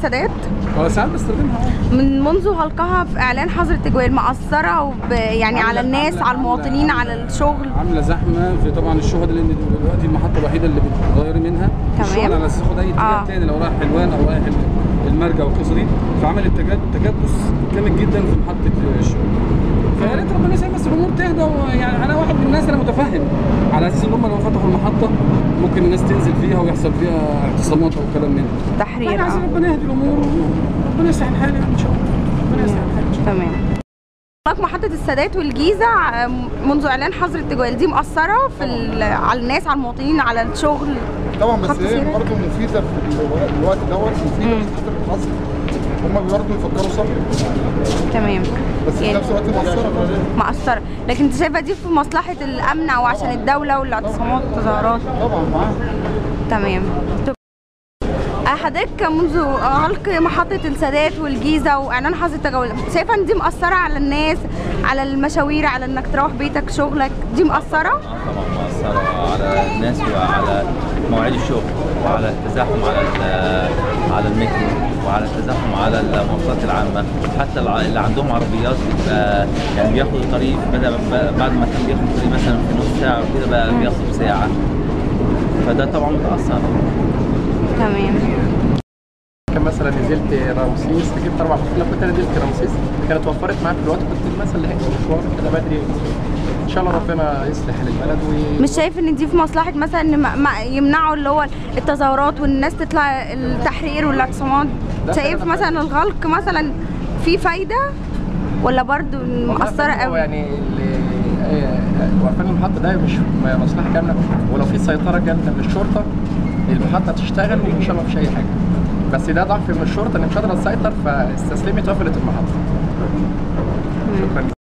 السادات هو ساعات بستخدمها اه من منذ غلقها في اعلان حظر التجوال مأثره وب... يعني عاملة- على الناس عاملة- على المواطنين عاملة- على الشغل عامله زحمه في طبعا الشهداء لان دلوقتي المحطه الوحيده اللي بتغيري منها تمام. الشهداء على اساس ياخد اي اتجاه آه. تاني لو رايح حلوان او رايح المرجع والقصه دي فعملت تجد- تكدس جامد جدا في محطه الشغل فيا ريت ربنا يسهل بس الامور تهدى ويعني انا واحد من الناس انا متفهم على اساس ان هم لو فتحوا المحطه ممكن الناس تنزل فيها ويحصل فيها اعتصامات او كلام من ده تحرير احنا عايزين اه ربنا يهدي الامور وربنا يسهل الحال يعني ان شاء الله ربنا يسهل الحال ان شاء الله تمام غلق محطة السادات والجيزة آه، منذ إعلان حظر التجوال دي مأثرة في ال- على الناس على المواطنين على الشغل طبعا بس خط هي سيرة. برضه مفيده في الو- الوقت دوت مفيده مم. في خاطر الحظر هم برضه يفكروا صح تمام بس في يعني نفس الوقت مقصره برضه مأثرة لكن انت شايفة دي في مصلحة الأمن أو عشان الدولة والاعتصامات والتظاهرات طبعا معاها تمام طب- حضرتك منذ غلق محطة السادات والجيزة وإعلان حظر التجول شايفة إن دي مأثرة على الناس على المشاوير على إنك تروح بيتك شغلك دي مأثرة؟ اه طبعا مؤثرة على الناس وعلى مواعيد الشغل وعلى التزاحم على ال- على المترو وعلى التزاحم على المواصلات العامة حتى الع- اللي عندهم عربيات بتبقى يعني بياخدوا الطريق بدل ب- بعد ما كان بياخد الطريق مثلا في نص ساعة وكده بقى بياخد ساعة فده طبعا متأثر تمام كان مثلا نزلت رمسيس جبت اربع فصول كنت انا نزلت رمسيس كانت وفرت معايا في الوقت كنت مثلا لحقت مشوار كده بدري ان شاء الله ربنا يصلح البلد و مش شايف ان دي في مصلحه مثلا ان ما- ما يمنعوا اللي هو التظاهرات والناس تطلع التحرير والاعتصامات لا، شايف أنا- مثلا الغلق مثلا في فايده ولا برضو مأثره هو قوي يعني اللي آه، وقفان المحطه ده مش م- مصلحه كامله ولو في سيطره جامده من الشرطه المحطه تشتغل وان شاء الله مفيش اي حاجه بس ده ضعف من الشرطه ان مش قادره تسيطر فاستسلمت وقفلت المحطه شكرا